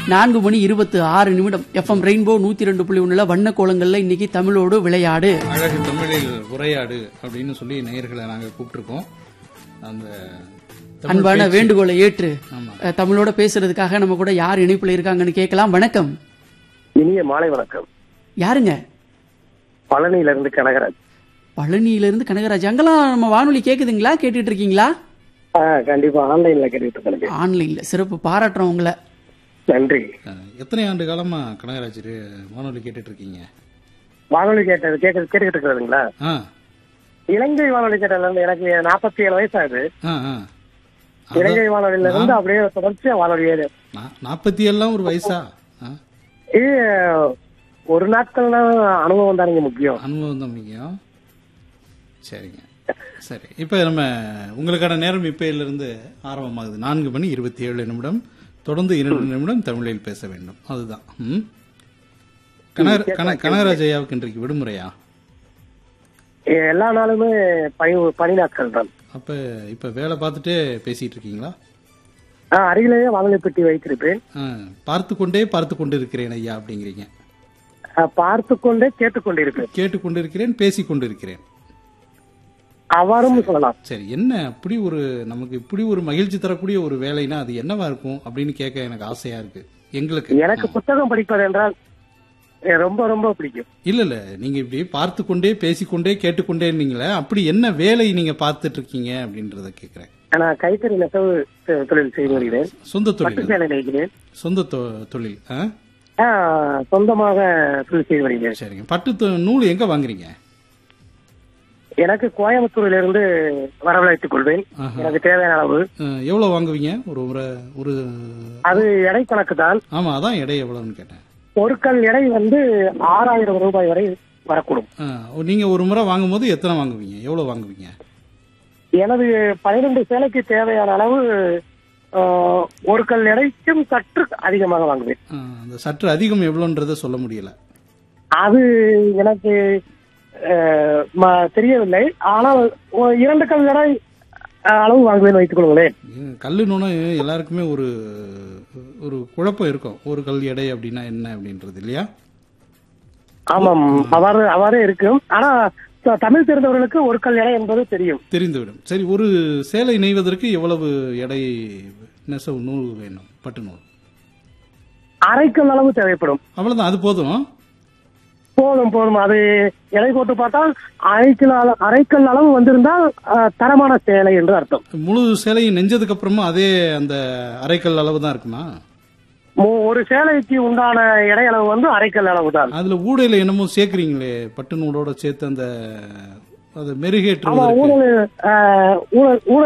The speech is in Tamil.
நான்கு மணி இருபத்தி ஆறு நிமிடம் எஃப்எம் ரெயின்போ நூத்தி ரெண்டு புள்ளி ஒண்ணுல வண்ண கோலங்கள்ல இன்னைக்கு தமிழோடு விளையாடு அழகு தமிழில் உரையாடு அப்படின்னு சொல்லி நேயர்களை நாங்க கூப்பிட்டுருக்கோம் அந்த தமிழ் அன்பான பேச்சு- வேண்டுகோளை ஏற்று ஆமா அஹ், தமிழோட பேசுறதுக்காக நம்ம கூட யார் இணைப்புல இருக்காங்கன்னு கேட்கலாம் வணக்கம் இனிய மாலை வணக்கம் யாருங்க பழனியில இருந்து கனகராஜ் பழனியில இருந்து கனகராஜ் அங்கெல்லாம் நம்ம வானொலி கேக்குதுங்களா கேட்டுட்டு இருக்கீங்களா ஆ, கண்டிப்பா ஆன்லைன்ல கேட்டுட்டு இருக்கேன் ஆன்லைன்ல சிறப்பு பாராட்டுறோம் உங்களை நன்றி அஹ், எத்தனை ஆண்டு காலமா கனகராஜர் வானொலி கேட்டுட்டு இருக்கீங்க வானொலி கேட்டது கேட்க கேட்டுக்கிட்டு இருக்கிறதுங்களா ஆ இலங்கை வானொலி கேட்டதுல இருந்து எனக்கு நாற்பத்தி ஏழு வயசு ஆகுது ஆ ஆ இலங்கை வானொலியில இருந்து அப்படியே தொடர்ச்சியா வானொலி ஏறு. நா- நாற்பத்தி ஏழுலாம் ஒரு வயசா ஆ, இது ஒரு நாட்கள் தான் அனுபவம் தானுங்க முக்கியம் அனுபவம் தான் முக்கியம் சரிங்க சரி இப்போ நம்ம உங்களுக்கான நேரம் இப்பையில இருந்து ஆரம்பமாகுது நான்கு மணி இருபத்தி ஏழு நிமிடம் தொடர்ந்து இரண்டு நிமிடம் தமிழில் பேச வேண்டும் அதுதான் ம்? கனக கன- கனகராஜ் ஐயாவுக்கு இன்றைக்கு விடுமுறையா எல்லா நாளுமே பனி பனி நாட்கள் தான் அப்ப இப்ப வேலை பார்த்துட்டே பேசிட்டு இருக்கீங்களா ஆ, அருகிலேயே வானொலி பெட்டி வைத்திருப்பேன் ஆ, பார்த்து கொண்டே பார்த்து கொண்டு இருக்கிறேன் ஐயா அப்படிங்கிறீங்க ஆ, பார்த்து கொண்டே கேட்டுக்கொண்டிருப்பேன் கேட்டுக்கொண்டு இருக்கிறேன் பேசிக் கொண்டு இருக்கிறேன் அவ்வாறும் சொல்லலாம் சரி என்ன அப்படி ஒரு நமக்கு இப்படி ஒரு மகிழ்ச்சி தரக்கூடிய ஒரு வேலைனா அது என்னவா இருக்கும் அப்படின்னு கேட்க எனக்கு ஆசையா இருக்கு எங்களுக்கு எனக்கு புத்தகம் படிப்பது என்றால் எ, ரொம்ப ரொம்ப பிடிக்கும் இல்ல இல்ல நீங்க இப்படி பார்த்து கொண்டே பேசிக்கொண்டே கேட்டுக்கொண்டே இருந்தீங்களே அப்படி என்ன வேலை நீங்க பார்த்துட்டு இருக்கீங்க அப்படின்றத கேக்குறேன் நான் கைத்தறி நெசவு தொ- தொழில் செய்து வருகிறேன் சொந்த பட்டு தொழில் சேலை நெய்கிறேன் சொந்த தொ- தொழில் ஆ? ஆ, சொந்தமாக தொழில் செய்து வருகிறேன் சரிங்க பட்டு தொ- நூல் எங்க வாங்குறீங்க எனக்கு கோயம்புத்தூரில் இருந்து வரவழைத்துக் கொள்வேன் ஆஹா. எனக்கு தேவையான அளவு ஆ, எவ்வளவு வாங்குவீங்க ஒரு ஒரு ஒரு அது எடை கணக்கு தான் ஆமா அதான் எடை எவ்வளவுன்னு கேட்டேன் ஒரு கல் எடை வந்து ஆறாயிரம் ரூபாய் வரை வரக்கூடும் ஆ, நீங்க ஒரு முறை வாங்கும்போது எத்தனை வாங்குவீங்க எவ்வளவு வாங்குவீங்க எனது பனிரெண்டு சேலைக்கு தேவையான அளவு ஆ, ஒரு கல் எடைக்கும் சற்று அதிகமாக வாங்குவேன் ஆ, அந்த சற்று அதிகம் எவ்வளோன்றத சொல்ல முடியல அது எனக்கு ஆ, ம- தெரியவில்லை ஆனால் ஒரு இரண்டு கல் எடை ஆ, அளவு வாங்குவேன் வைத்துக் கொள்ளுங்களேன் ஏங்க, கல்லுன்னு எல்லாருக்குமே ஒரு ஒரு குழப்பம் இருக்கும் ஒரு கல் எடை அப்படின்னா என்ன அப்படின்றது இல்லையா ஆமாம் அவ்வாறு அவ்வாறே இருக்கும் ஆனா த- தமிழ் தெரிந்தவர்களுக்கு ஒரு கல் எடை என்பது தெரியும் தெரிந்துவிடும் சரி ஒரு சேலை நெய்வதற்கு எவ்வளவு எடை நெசவு நூல் வேணும் பட்டு நூல் அரைக்கல் அளவு தேவைப்படும் அவ்வளவுதான் அது போதும் போதும் போதும் அது எடை போட்டு பார்த்தால் அரைக்கல் அள- அரைக்கல் அளவு வந்திருந்தால் ஆ, தரமான சேலை என்று அர்த்தம் முழு சேலையை நெஞ்சதுக்கு அப்புறமா அதே அந்த அரைக்கல் அளவு தான் இருக்குமா மு- ஒரு சேலைக்கு உண்டான எடை அளவு வந்து அரைக்கல் அளவு தான் அதுல ஊடையில என்னமோ சேர்க்கறீங்களே பட்டு நூலோட சேர்த்து அந்த அதை ஆமா மெருகேற்றுவதற்கு ஊழல் ஆ, ஊழல் ஊழல்